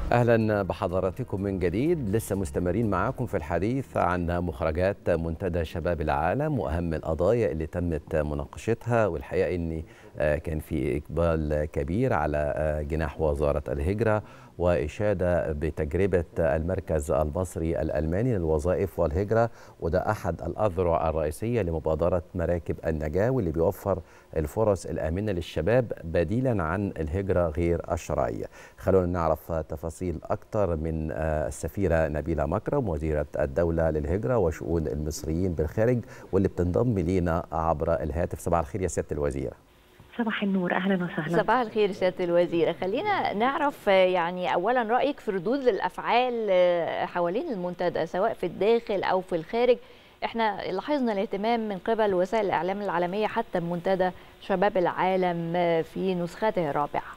اهلا بحضراتكم من جديد لسه مستمرين معاكم في الحديث عن مخرجات منتدى شباب العالم واهم القضايا اللي تمت مناقشتها والحقيقه ان كان في اقبال كبير على جناح وزاره الهجره وإشادة بتجربة المركز المصري الألماني للوظائف والهجرة وده أحد الأذرع الرئيسية لمبادرة مراكب النجاة واللي بيوفر الفرص الآمنة للشباب بديلا عن الهجرة غير الشرعية خلونا نعرف تفاصيل أكثر من السفيرة نبيلة مكرم وزيرة الدولة للهجرة وشؤون المصريين بالخارج واللي بتنضم لينا عبر الهاتف صباح الخير يا سيادة الوزيرة صباح النور اهلا وسهلا صباح الخير سياده الوزيره خلينا نعرف يعني اولا رايك في ردود الافعال حوالين المنتدى سواء في الداخل او في الخارج احنا لاحظنا الاهتمام من قبل وسائل الاعلام العالميه حتى منتدى شباب العالم في نسخته الرابعه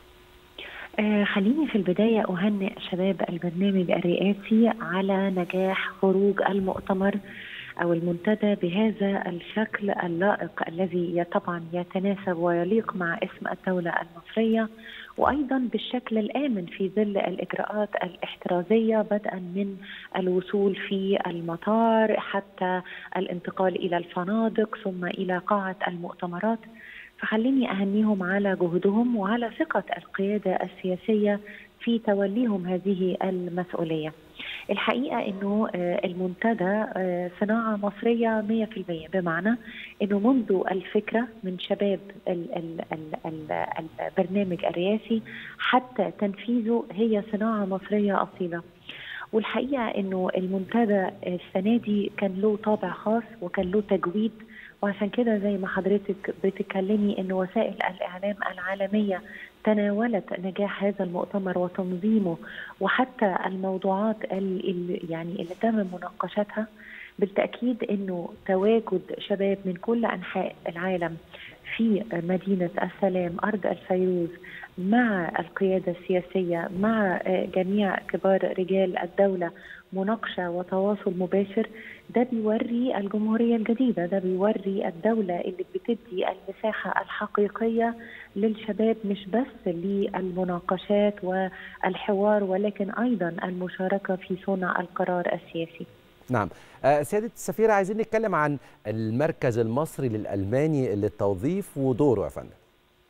آه خليني في البداية أهنئ شباب البرنامج الرئاسي على نجاح خروج المؤتمر أو المنتدى بهذا الشكل اللائق الذي طبعا يتناسب ويليق مع اسم الدولة المصرية وأيضا بالشكل الآمن في ظل الإجراءات الاحترازية بدءا من الوصول في المطار حتى الانتقال إلى الفنادق ثم إلى قاعة المؤتمرات فخليني أهنيهم على جهدهم وعلى ثقة القيادة السياسية في توليهم هذه المسؤولية الحقيقة أنه المنتدى صناعة مصرية 100% بمعنى أنه منذ الفكرة من شباب ال ال ال ال البرنامج الرئاسي حتى تنفيذه هي صناعة مصرية أصيلة والحقيقة أنه المنتدى السنة دي كان له طابع خاص وكان له تجويد وعشان كده زي ما حضرتك بتتكلمي ان وسائل الاعلام العالميه تناولت نجاح هذا المؤتمر وتنظيمه وحتى الموضوعات اللي يعني اللي تم مناقشتها بالتاكيد انه تواجد شباب من كل انحاء العالم في مدينه السلام ارض الفيروز مع القياده السياسيه مع جميع كبار رجال الدوله مناقشه وتواصل مباشر ده بيوري الجمهوريه الجديده ده بيوري الدوله اللي بتدي المساحه الحقيقيه للشباب مش بس للمناقشات والحوار ولكن ايضا المشاركه في صنع القرار السياسي نعم سيادة السفيرة عايزين نتكلم عن المركز المصري للألماني للتوظيف ودوره يا فندم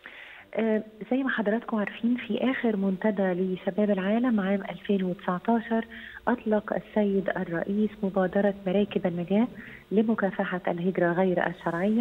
آه زي ما حضراتكم عارفين في آخر منتدى لشباب العالم عام 2019 أطلق السيد الرئيس مبادرة مراكب النجاة لمكافحة الهجرة غير الشرعية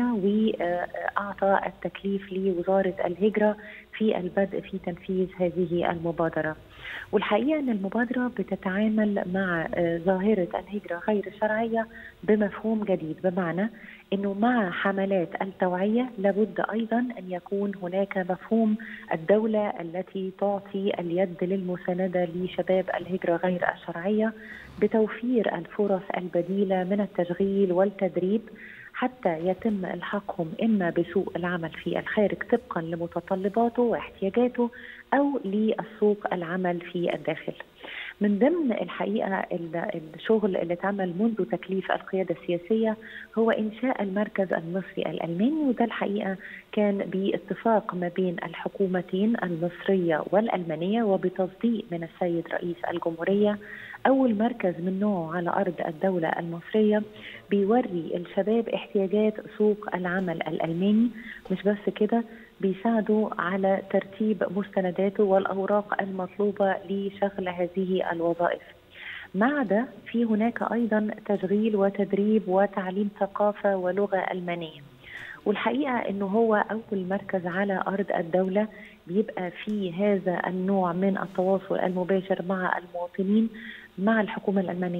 وأعطى التكليف لوزارة الهجرة في البدء في تنفيذ هذه المبادرة والحقيقة أن المبادرة بتتعامل مع ظاهرة الهجرة غير الشرعية بمفهوم جديد بمعنى أنه مع حملات التوعية لابد أيضا أن يكون هناك مفهوم الدولة التي تعطي اليد للمساندة لشباب الهجرة غير الشرعية بتوفير الفرص البديلة من التشغيل والتدريب حتى يتم الحاقهم اما بسوق العمل في الخارج طبقا لمتطلباته واحتياجاته او للسوق العمل في الداخل. من ضمن الحقيقه الشغل اللي اتعمل منذ تكليف القياده السياسيه هو انشاء المركز المصري الالماني وده الحقيقه كان باتفاق ما بين الحكومتين المصريه والالمانيه وبتصديق من السيد رئيس الجمهوريه أول مركز من نوعه على أرض الدولة المصرية بيوري الشباب احتياجات سوق العمل الألماني مش بس كده بيساعدوا على ترتيب مستنداته والأوراق المطلوبة لشغل هذه الوظائف مع ده في هناك أيضا تشغيل وتدريب وتعليم ثقافة ولغة ألمانية والحقيقة أنه هو أول مركز على أرض الدولة بيبقى في هذا النوع من التواصل المباشر مع المواطنين مع الحكومة الألمانية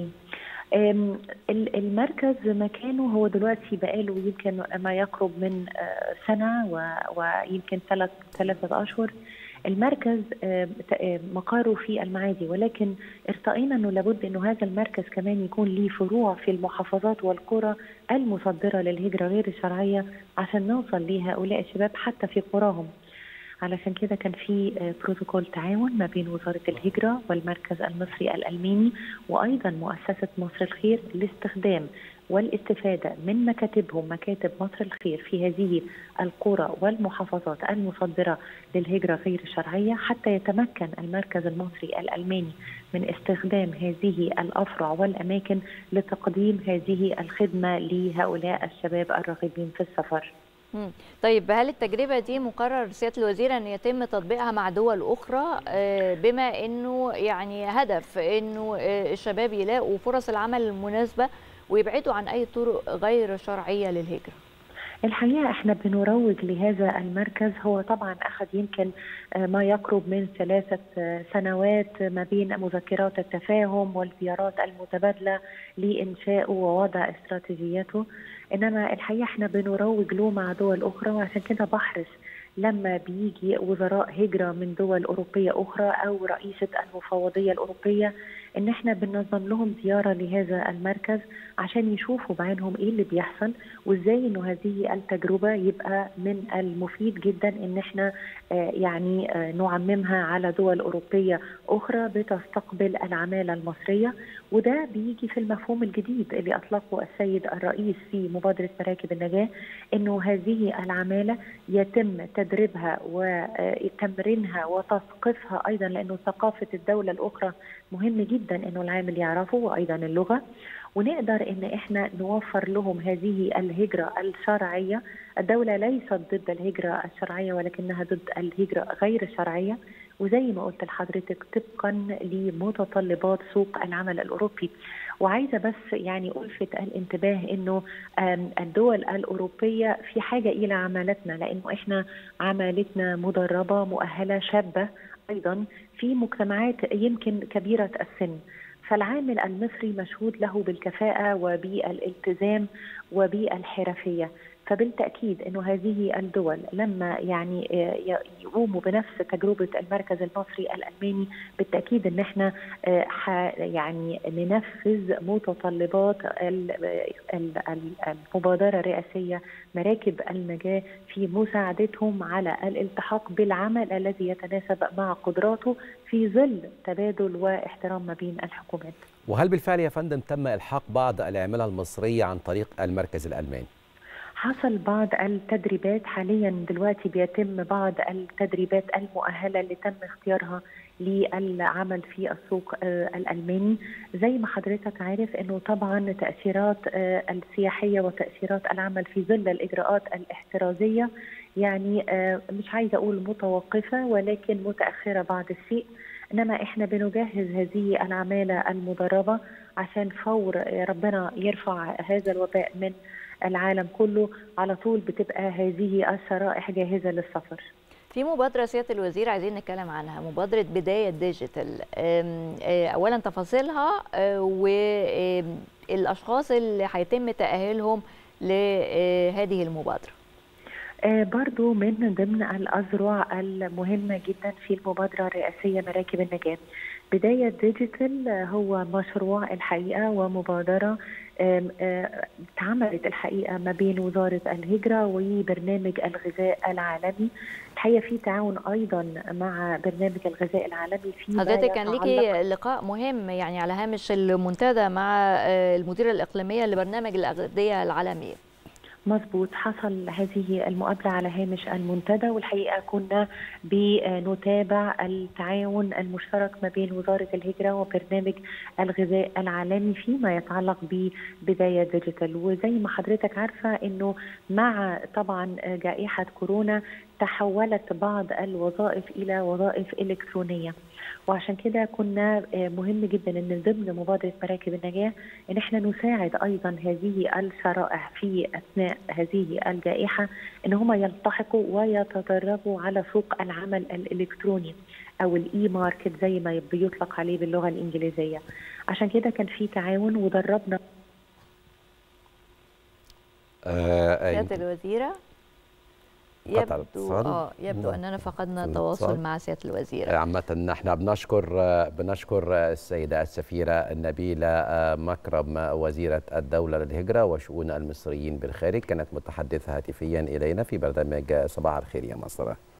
المركز مكانه هو دلوقتي بقاله يمكن ما يقرب من سنة ويمكن ثلاث ثلاثة أشهر المركز مقاره في المعادي ولكن ارتأينا انه لابد انه هذا المركز كمان يكون ليه فروع في المحافظات والقرى المصدره للهجره غير الشرعيه عشان نوصل لهؤلاء الشباب حتى في قراهم. علشان كده كان في بروتوكول تعاون ما بين وزاره الهجره والمركز المصري الالماني وايضا مؤسسه مصر الخير لاستخدام والاستفادة من مكاتبهم مكاتب مصر الخير في هذه القرى والمحافظات المصدرة للهجرة غير الشرعية حتى يتمكن المركز المصري الألماني من استخدام هذه الأفرع والأماكن لتقديم هذه الخدمة لهؤلاء الشباب الراغبين في السفر مم. طيب هل التجربة دي مقرر سيادة الوزير أن يتم تطبيقها مع دول أخرى آه، بما أنه يعني هدف أنه آه، الشباب يلاقوا فرص العمل المناسبة ويبعدوا عن أي طرق غير شرعية للهجرة الحقيقة احنا بنروج لهذا المركز هو طبعا أخذ يمكن آه، ما يقرب من ثلاثة آه، سنوات ما بين مذكرات التفاهم والزيارات المتبادلة لإنشائه ووضع استراتيجيته إنما الحقيقة احنا بنروج له مع دول أخرى وعشان كده بحرص لما بيجي وزراء هجرة من دول أوروبية أخرى أو رئيسة المفوضية الأوروبية إن إحنا بننظم لهم زيارة لهذا المركز عشان يشوفوا بعينهم إيه اللي بيحصل وإزاي إنه هذه التجربة يبقى من المفيد جدا إن إحنا آه يعني آه نعممها على دول أوروبية أخرى بتستقبل العمالة المصرية وده بيجي في المفهوم الجديد اللي أطلقه السيد الرئيس في مبادرة مراكب النجاة إنه هذه العمالة يتم تدريبها وتمرينها وتثقيفها أيضا لأنه ثقافة الدولة الأخرى مهم جدا إنه العامل يعرفه وأيضا اللغة ونقدر ان احنا نوفر لهم هذه الهجره الشرعيه، الدوله ليست ضد الهجره الشرعيه ولكنها ضد الهجره غير الشرعيه وزي ما قلت لحضرتك طبقا لمتطلبات سوق العمل الاوروبي. وعايزه بس يعني الفت الانتباه انه الدول الاوروبيه في حاجه الى عمالتنا لانه احنا عمالتنا مدربه مؤهله شابه ايضا في مجتمعات يمكن كبيره السن. فالعامل المصري مشهود له بالكفاءة وبالالتزام وبالحرفية فبالتأكيد أنه هذه الدول لما يعني يقوموا بنفس تجربة المركز المصري الألماني بالتأكيد أن احنا يعني ننفذ متطلبات المبادرة الرئاسية مراكب النجاة في مساعدتهم على الالتحاق بالعمل الذي يتناسب مع قدراته في ظل تبادل واحترام ما بين الحكومات وهل بالفعل يا فندم تم إلحاق بعض العمالة المصرية عن طريق المركز الألماني؟ حصل بعض التدريبات حاليا دلوقتي بيتم بعض التدريبات المؤهله اللي تم اختيارها للعمل في السوق الالماني زي ما حضرتك عارف انه طبعا تاثيرات السياحيه وتاثيرات العمل في ظل الاجراءات الاحترازيه يعني مش عايزه اقول متوقفه ولكن متاخره بعض الشيء انما احنا بنجهز هذه العماله المدربه عشان فور ربنا يرفع هذا الوباء من العالم كله على طول بتبقى هذه الشرائح جاهزه للسفر. في مبادرة سيادة الوزير عايزين نتكلم عنها مبادرة بداية ديجيتال أولا تفاصيلها والأشخاص اللي هيتم تأهيلهم لهذه المبادرة برضو من ضمن الأذرع المهمة جدا في المبادرة الرئاسية مراكب النجاة بداية ديجيتال هو مشروع الحقيقة ومبادرة اتعملت الحقيقة ما بين وزارة الهجرة وبرنامج الغذاء العالمي الحقيقة في تعاون أيضا مع برنامج الغذاء العالمي في حضرتك كان ليكي لقاء مهم يعني على هامش المنتدى مع المديرة الإقليمية لبرنامج الأغذية العالمية مظبوط حصل هذه المقابلة على هامش المنتدى والحقيقة كنا بنتابع التعاون المشترك ما بين وزارة الهجرة وبرنامج الغذاء العالمي فيما يتعلق ببداية ديجيتال وزي ما حضرتك عارفة انه مع طبعا جائحة كورونا تحولت بعض الوظائف الى وظائف الكترونيه وعشان كده كنا مهم جدا ان ضمن مبادره مراكب النجاه ان احنا نساعد ايضا هذه الشرائح في اثناء هذه الجائحه ان هم يلتحقوا ويتدربوا على سوق العمل الالكتروني او الاي ماركت زي ما بيطلق عليه باللغه الانجليزيه عشان كده كان في تعاون ودربنا سياده الوزيره يبدو اه يبدو اننا فقدنا التواصل مع سياده الوزير عامه احنا بنشكر بنشكر السيده السفيره نبيله مكرم وزيره الدوله للهجره وشؤون المصريين بالخارج كانت متحدثه هاتفيا الينا في برنامج صباح الخير يا مصر